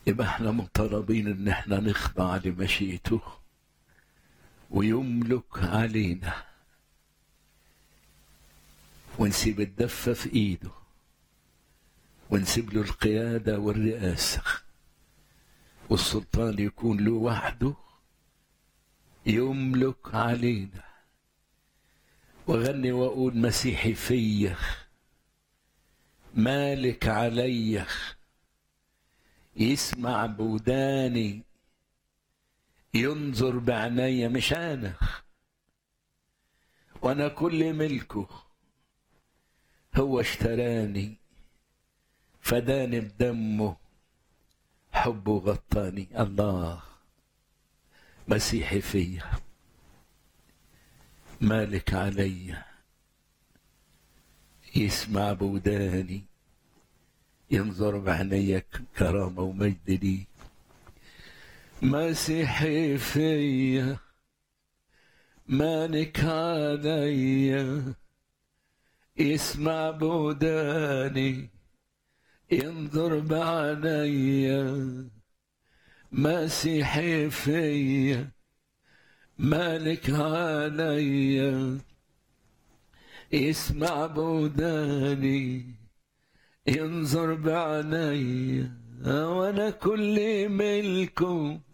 يبقى احنا مطالبين ان احنا نخضع لمشيئته ويملك علينا ونسيب الدفة في ايده ونسيب له القيادة والرئاسة والسلطان يكون له وحده يملك علينا وغني واقول مسيحي فيا مالك عليا يسمع بوداني ينظر بعناية مش انا وانا كل ملكه هو اشتراني فداني بدمه حبه غطاني الله مسيحي فيا مالك عليا يسمع بوداني ينظر بعينيك كرامة ومجد لي مسيحي فيا مالك عليا يسمع بوداني ينظر بعينيا مسيحي فيا مالك عليا يسمع بوداني ينظر بعينيا وانا كل ملكه